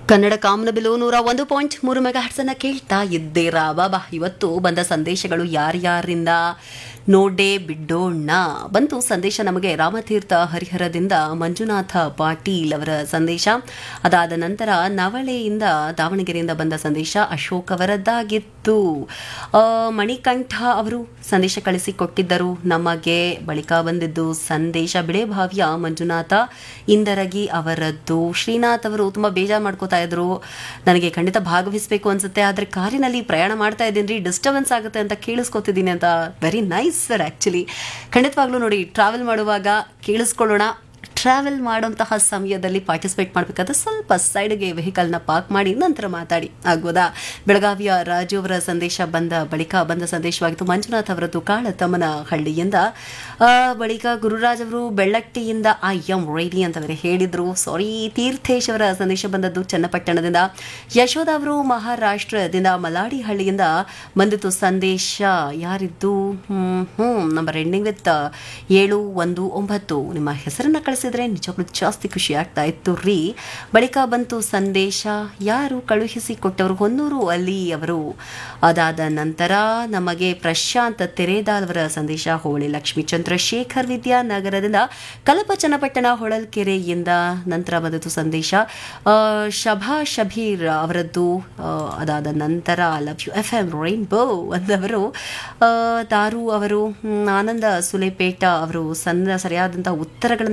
ಕನ್ನಡ ಕಾಮನಬಿಲು ನೂರ ಒಂದು ಪಾಯಿಂಟ್ ಮೂರು ಮೆಗಾ ಹರ್ಟ್ಸನ್ನ ಕೇಳ್ತಾ ಇದ್ದೀರಾ ಬಾಬಾ ಇವತ್ತು ಬಂದ ಸಂದೇಶಗಳು ಯಾರ್ಯಾರಿಂದ ನೋಡೆ ಬಿಡೋಣ ಬಂತು ಸಂದೇಶ ನಮಗೆ ರಾಮತೀರ್ಥ ಹರಿಹರದಿಂದ ಮಂಜುನಾಥ ಪಾಟೀಲ್ ಅವರ ಸಂದೇಶ ಅದಾದ ನಂತರ ನವಳೆಯಿಂದ ದಾವಣಗೆರೆಯಿಂದ ಬಂದ ಸಂದೇಶ ಅಶೋಕ್ ಅವರದ್ದಾಗಿತ್ತು ಆ, ಮಣಿಕಂಠ ಅವರು ಸಂದೇಶ ಕಳಿಸಿಕೊಟ್ಟಿದ್ದರು ನಮಗೆ ಬಳಿಕ ಬಂದಿದ್ದು ಸಂದೇಶ ಬಿಳೆಭಾವಿಯ ಮಂಜುನಾಥ ಇಂದರಗಿ ಅವರದ್ದು ಶ್ರೀನಾಥ್ ಅವರು ತುಂಬಾ ಬೇಜಾರು ಮಾಡ್ಕೋತಾ ಇದ್ರು ನನಗೆ ಖಂಡಿತ ಭಾಗವಹಿಸಬೇಕು ಅನ್ಸುತ್ತೆ ಆದ್ರೆ ಕಾರಿನಲ್ಲಿ ಪ್ರಯಾಣ ಮಾಡ್ತಾ ಇದ್ದೀನಿ ಡಿಸ್ಟರ್ಬೆನ್ಸ್ ಆಗುತ್ತೆ ಅಂತ ಕೇಳಿಸ್ಕೊತಿದ್ದೀನಿ ಅಂತ ವೆರಿ ನೈಸ್ ಸರ್ ಆಕ್ಚುಲಿ ಖಂಡಿತವಾಗ್ಲೂ ನೋಡಿ ಟ್ರಾವೆಲ್ ಮಾಡುವಾಗ ಕೇಳಿಸ್ಕೊಳ್ಳೋಣ ಟ್ರಾವೆಲ್ ಮಾಡುವಂತಹ ಸಮಯದಲ್ಲಿ ಪಾರ್ಟಿಸಿಪೇಟ್ ಮಾಡಬೇಕಾದ್ರೆ ಸ್ವಲ್ಪ ಸೈಡ್ಗೆ ವೆಹಿಕಲ್ನ ಪಾರ್ಕ್ ಮಾಡಿ ನಂತರ ಮಾತಾಡಿ ಆಗ್ಬೋದಾ ಬೆಳಗಾವಿಯ ರಾಜು ಅವರ ಸಂದೇಶ ಬಂದ ಬಳಿಕ ಬಂದ ಸಂದೇಶವಾಗಿತ್ತು ಮಂಜುನಾಥ್ ಅವರದ್ದು ಕಾಳತಮ್ಮನ ಹಳ್ಳಿಯಿಂದ ಆ, ಬಳಿಕ ಗುರುರಾಜ್ ಅವರು ಬೆಳ್ಳಟ್ಟಿಯಿಂದ ಐ ಎಂ ರೆಡಿ ಅಂತ ಬೇರೆ ಹೇಳಿದ್ರು ಸಾರಿ ತೀರ್ಥೇಶ್ ಅವರ ಸಂದೇಶ ಬಂದದ್ದು ಚನ್ನಪಟ್ಟಣದಿಂದ ಯಶೋಧ ಅವರು ಮಹಾರಾಷ್ಟ್ರದಿಂದ ಮಲಾಡಿ ಹಳ್ಳಿಯಿಂದ ಬಂದಿತ್ತು ಸಂದೇಶ ಯಾರಿದ್ದು hmm hmm number ending with ಏಳು ಒಂದು ಒಂಬತ್ತು ನಿಮ್ಮ ಹೆಸರನ್ನ ಕಳಿಸಿದ್ರೆ ನಿಜವಾಗ್ಲೂ ಜಾಸ್ತಿ ಖುಷಿ ಆಗ್ತಾ ಇತ್ತು ರೀ ಬಳಿಕ ಬಂತು ಸಂದೇಶ ಯಾರು ಕಳುಹಿಸಿ ಕೊಟ್ಟವರು ಹೊನ್ನೂರು ಅಲ್ಲಿ ಅವರು ಅದಾದ ನಂತರ ನಮಗೆ ಪ್ರಶಾಂತ್ ತೆರೇದಾಲ್ ಅವರ ಸಂದೇಶ ಹೋಳಿ ಲಕ್ಷ್ಮೀ ಚಂದ್ರಶೇಖರ್ ವಿದ್ಯಾನಗರದಿಂದ ಕಲಪ ಚನ್ನಪಟ್ಟಣ ಹೊಳಲ್ಕೆರೆಯಿಂದ ನಂತರ ಬಂದಿತು ಸಂದೇಶ ಆ, ಶಭಾ ಶಬೀರ್ ಅವರದ್ದು ಆ, ಅದಾದ ನಂತರ love you F M rainbow ಅಂದವರು ಆ, ತಾರು ಅವರು ಹ್ಮ್, ಆನಂದ ಸುಲೇಪೇಟ ಅವರು ಸಣ್ಣ ಸರಿಯಾದಂತಹ ಉತ್ತರಗಳನ್ನು